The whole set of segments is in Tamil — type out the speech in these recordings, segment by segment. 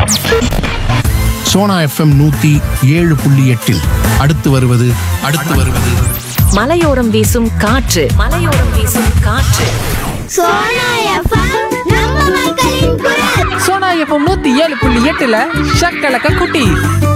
சோனா எஃப்எம் நூத்தி ஏழு புள்ளி எட்டில் அடுத்து வருவது அடுத்து வருவது மலையோரம் வீசும் காற்று மலையோரம் வீசும் காற்று சோனா எஃப்எம் நம்ம மக்களின் குரல் சோனா எஃப்எம் நூத்தி ஏழு புள்ளி எட்டுல ஷக்கலக்க குட்டி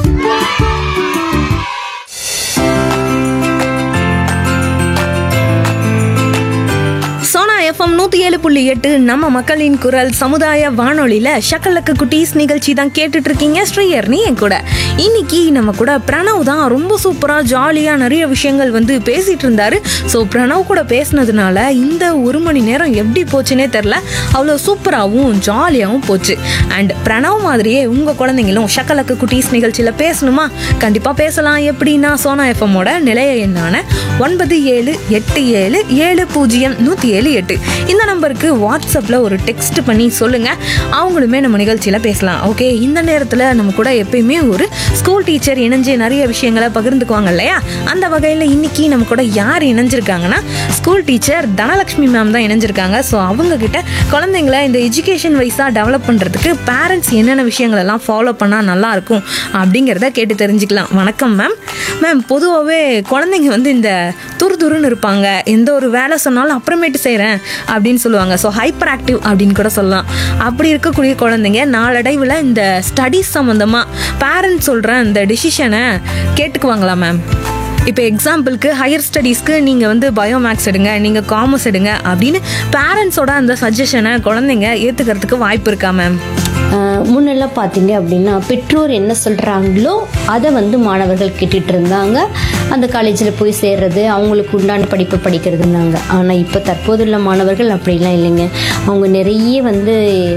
சோனா எஃப்எம் நூற்றி ஏழு புள்ளி எட்டு நம்ம மக்களின் குரல் சமுதாய வானொலியில் ஷக்கலக்கு குட்டீஸ் நிகழ்ச்சி தான் கேட்டுட்டு இருக்கீங்க ஸ்ரீயர்னி என் கூட இன்னைக்கு நம்ம கூட பிரணவ் தான் ரொம்ப சூப்பராக ஜாலியாக நிறைய விஷயங்கள் வந்து பேசிட்டு இருந்தாரு ஸோ பிரணவ் கூட பேசினதுனால இந்த ஒரு மணி நேரம் எப்படி போச்சுன்னே தெரில அவ்வளோ சூப்பராகவும் ஜாலியாகவும் போச்சு அண்ட் பிரணவ் மாதிரியே உங்கள் குழந்தைங்களும் ஷக்கலக்கு குட்டீஸ் நிகழ்ச்சியில் பேசணுமா கண்டிப்பாக பேசலாம் எப்படின்னா சோனா எஃப்எம்மோட நிலைய எண்ணான ஒன்பது ஏழு எட்டு ஏழு ஏழு பூஜ்ஜியம் நூற்றி ஏழு எட்டு இந்த நம்பருக்கு வாட்ஸ்அப்பில் ஒரு டெக்ஸ்ட் பண்ணி சொல்லுங்கள் அவங்களுமே நம்ம நிகழ்ச்சியில் பேசலாம் ஓகே இந்த நேரத்தில் நம்ம கூட எப்பயுமே ஒரு ஸ்கூல் டீச்சர் இணைஞ்சு நிறைய விஷயங்களை பகிர்ந்துக்குவாங்க இல்லையா அந்த வகையில் இன்னைக்கு நம்ம கூட யார் இணைஞ்சிருக்காங்கன்னா ஸ்கூல் டீச்சர் தனலக்ஷ்மி மேம் தான் இணைஞ்சிருக்காங்க ஸோ அவங்க கிட்ட குழந்தைங்கள இந்த எஜுகேஷன் வைஸாக டெவலப் பண்ணுறதுக்கு பேரண்ட்ஸ் என்னென்ன விஷயங்கள் எல்லாம் ஃபாலோ பண்ணால் நல்லா இருக்கும் அப்படிங்கிறத கேட்டு தெரிஞ்சுக்கலாம் வணக்கம் மேம் மேம் பொதுவாகவே குழந்தைங்க வந்து இந்த துரு துருன்னு இருப்பாங்க எந்த ஒரு வேலை சொன்னாலும் அப்புறமேட்டு செய்கிறேன் அப்படின்னு சொல்லுவாங்க ஸோ ஹைப்பர் ஆக்டிவ் அப்படின்னு கூட சொல்லலாம் அப்படி இருக்கக்கூடிய குழந்தைங்க நாளடைவில் இந்த ஸ்டடீஸ் சம்மந்தமாக பேரண்ட்ஸ் சொல்கிற இந்த டிசிஷனை கேட்டுக்குவாங்களா மேம் இப்போ எக்ஸாம்பிளுக்கு ஹையர் ஸ்டடீஸ்க்கு நீங்கள் வந்து பயோ மேக்ஸ் எடுங்க நீங்கள் காமர்ஸ் எடுங்க அப்படின்னு பேரண்ட்ஸோட அந்த சஜஷனை குழந்தைங்க ஏற்றுக்கிறதுக்கு வாய்ப்பு இருக்கா மேம் ஆஹ் முன்னெல்லாம் பார்த்தீங்க அப்படின்னா பெற்றோர் என்ன சொல்கிறாங்களோ அதை வந்து மாணவர்கள் கேட்டுட்டு இருந்தாங்க அந்த காலேஜில் போய் சேர்றது அவங்களுக்கு உண்டான படிப்பு படிக்கிறதுனாங்க ஆனால் இப்போ தற்போதுள்ள மாணவர்கள் அப்படிலாம் இல்லைங்க அவங்க நிறைய வந்து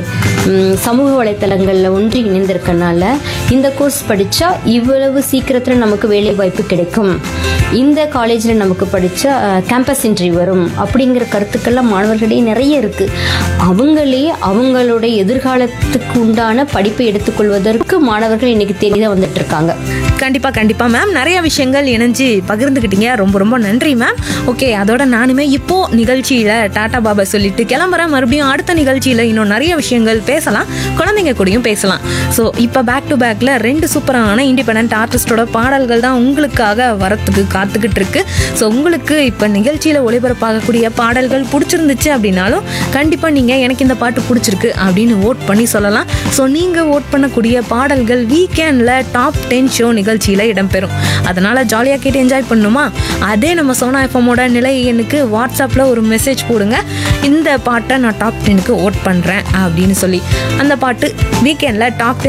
ம், சமூக வலைத்தளங்களில் ஒன்றி இணைந்திருக்கனால இந்த கோர்ஸ் படித்தா இவ்வளவு சீக்கிரத்தில் நமக்கு வேலை வாய்ப்பு கிடைக்கும் இந்த காலேஜில் நமக்கு படித்தா கேம்பஸ் இன்டர்வியூ வரும் அப்படிங்கிற கருத்துக்கள்லாம் மாணவர்களிடையே நிறைய இருக்குது அவங்களே அவங்களுடைய எதிர்காலத்துக்கு உண்டான படிப்பை எடுத்துக்கொள்வதற்கு மாணவர்கள் இன்னைக்கு தேடிதான் வந்துட்டு இருக்காங்க கண்டிப்பாக கண்டிப்பாக மேம் நிறைய விஷயங்கள் இணைஞ்சு பகிர்ந்துக்கிட்டீங்க ரொம்ப ரொம்ப நன்றி மேம் ஓகே அதோட நானுமே இப்போ நிகழ்ச்சியில் டாடா பாபா சொல்லிட்டு கிளம்புறேன் மறுபடியும் அடுத்த நிகழ்ச்சியில் இன்னும் நிறைய விஷயங்கள் பேசலாம் குழந்தைங்க கூடயும் பேசலாம் ஸோ இப்போ பேக் டு பேக்கில் ரெண்டு சூப்பரான இண்டிபெண்ட் ஆர்டிஸ்டோட பாடல்கள் தான் உங்களுக்காக வரத்துக்கு காத்துக்கிட்டு இருக்கு ஸோ உங்களுக்கு இப்போ நிகழ்ச்சியில் ஒளிபரப்பாகக்கூடிய பாடல்கள் பிடிச்சிருந்துச்சு அப்படின்னாலும் கண்டிப்பாக நீங்கள் எனக்கு இந்த பாட்டு பிடிச்சிருக்கு அப்படின்னு ஓட் பண்ணி சொல்லலாம் ஸோ நீங்கள் ஓட் பண்ணக்கூடிய பாடல்கள் வீக்கெண்டில் டாப் டென் ஷோ நிகழ்ச்சியில் இடம்பெறும் அதனால் ஜாலியாக கேட்டு என்ஜாய் பண்ணணுமா அதே நம்ம சோனா எஃப்எம்மோட நிலை எண்ணுக்கு வாட்ஸ்அப்பில் ஒரு மெசேஜ் போடுங்க இந்த பாட்டை நான் டாப் டென்னுக்கு ஓட் பண்ணுறேன் அப்படின்னு சொல்லி அந்த பாட்டு வீக்கெண்டில் டாப் டென்